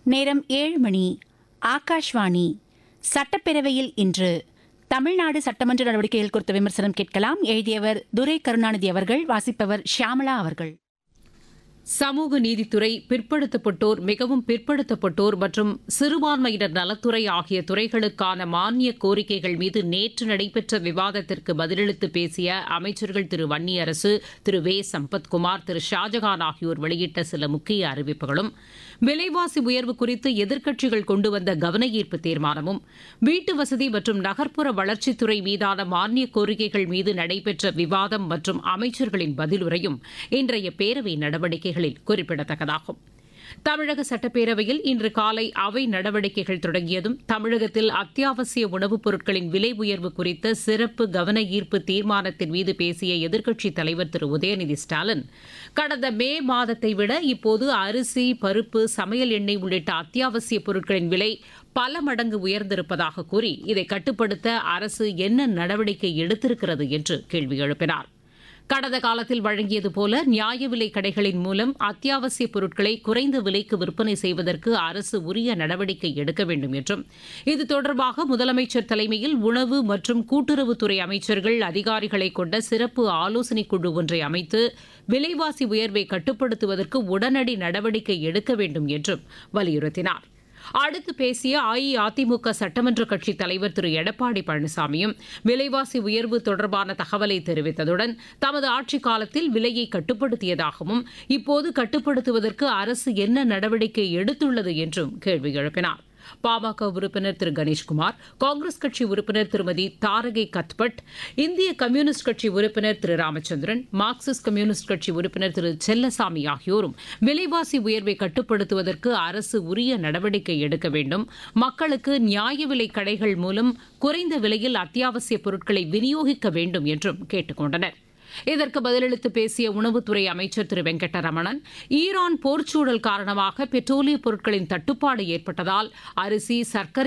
நேரம் ஏழு மணி ஆகாஷ்வாணி சட்டப்பேரவையில் இன்று தமிழ்நாடு சட்டமன்ற நடவடிக்கைகள் குறித்த விமர்சனம் கேட்கலாம் எழுதியவர் துரை கருணாநிதி அவர்கள் வாசிப்பவர் ஷியாமலா அவர்கள் சமூக நீதித்துறை பிற்படுத்தப்பட்டோர் மிகவும் பிற்படுத்தப்பட்டோர் மற்றும் சிறுபான்மையினர் நலத்துறை ஆகிய துறைகளுக்கான மானிய கோரிக்கைகள் மீது நேற்று நடைபெற்ற விவாதத்திற்கு பதிலளித்து பேசிய அமைச்சர்கள் திரு வன்னியரசு திரு வே சம்பத்குமார் திரு ஷாஜகான் ஆகியோர் வெளியிட்ட சில முக்கிய அறிவிப்புகளும் விலைவாசி உயர்வு குறித்து எதிர்க்கட்சிகள் கொண்டு வந்த கவன ஈர்ப்பு தீர்மானமும் வீட்டு வசதி மற்றும் நகர்ப்புற வளர்ச்சித்துறை மீதான மானிய கோரிக்கைகள் மீது நடைபெற்ற விவாதம் மற்றும் அமைச்சர்களின் பதிலுரையும் இன்றைய பேரவை நடவடிக்கைகளில் குறிப்பிடத்தக்கதாகும் தமிழக சட்டப்பேரவையில் இன்று காலை அவை நடவடிக்கைகள் தொடங்கியதும் தமிழகத்தில் அத்தியாவசிய உணவுப் பொருட்களின் விலை உயர்வு குறித்த சிறப்பு கவன ஈர்ப்பு தீர்மானத்தின் மீது பேசிய எதிர்க்கட்சித் தலைவர் திரு உதயநிதி ஸ்டாலின் கடந்த மே மாதத்தை விட இப்போது அரிசி பருப்பு சமையல் எண்ணெய் உள்ளிட்ட அத்தியாவசிய பொருட்களின் விலை பல மடங்கு உயர்ந்திருப்பதாக கூறி இதை கட்டுப்படுத்த அரசு என்ன நடவடிக்கை எடுத்திருக்கிறது என்று கேள்வி எழுப்பினார் கடந்த காலத்தில் வழங்கியது போல நியாய விலை கடைகளின் மூலம் அத்தியாவசிய பொருட்களை குறைந்த விலைக்கு விற்பனை செய்வதற்கு அரசு உரிய நடவடிக்கை எடுக்க வேண்டும் என்றும் இது தொடர்பாக முதலமைச்சர் தலைமையில் உணவு மற்றும் கூட்டுறவுத்துறை அமைச்சர்கள் அதிகாரிகளை கொண்ட சிறப்பு ஆலோசனைக் குழு ஒன்றை அமைத்து விலைவாசி உயர்வை கட்டுப்படுத்துவதற்கு உடனடி நடவடிக்கை எடுக்க வேண்டும் என்றும் வலியுறுத்தினார் அடுத்து பேசிய அஇஅதிமுக சட்டமன்ற கட்சித் தலைவர் திரு எடப்பாடி பழனிசாமியும் விலைவாசி உயர்வு தொடர்பான தகவலை தெரிவித்ததுடன் தமது ஆட்சிக் காலத்தில் விலையை கட்டுப்படுத்தியதாகவும் இப்போது கட்டுப்படுத்துவதற்கு அரசு என்ன நடவடிக்கை எடுத்துள்ளது என்றும் கேள்வி எழுப்பினார் பாமக உறுப்பினர் திரு கணேஷ்குமார் காங்கிரஸ் கட்சி உறுப்பினர் திருமதி தாரகை கத்பட் இந்திய கம்யூனிஸ்ட் கட்சி உறுப்பினர் திரு ராமச்சந்திரன் மார்க்சிஸ்ட் கம்யூனிஸ்ட் கட்சி உறுப்பினர் திரு செல்லசாமி ஆகியோரும் விலைவாசி உயர்வை கட்டுப்படுத்துவதற்கு அரசு உரிய நடவடிக்கை எடுக்க வேண்டும் மக்களுக்கு நியாய விலை கடைகள் மூலம் குறைந்த விலையில் அத்தியாவசிய பொருட்களை விநியோகிக்க வேண்டும் என்றும் கேட்டுக் கொண்டனர் இதற்கு பதிலளித்து பேசிய உணவுத்துறை அமைச்சர் திரு வெங்கட்டரமணன் ஈரான் போர்ச்சூழல் காரணமாக பெட்ரோலிய பொருட்களின் தட்டுப்பாடு ஏற்பட்டதால் அரிசி சர்க்கரை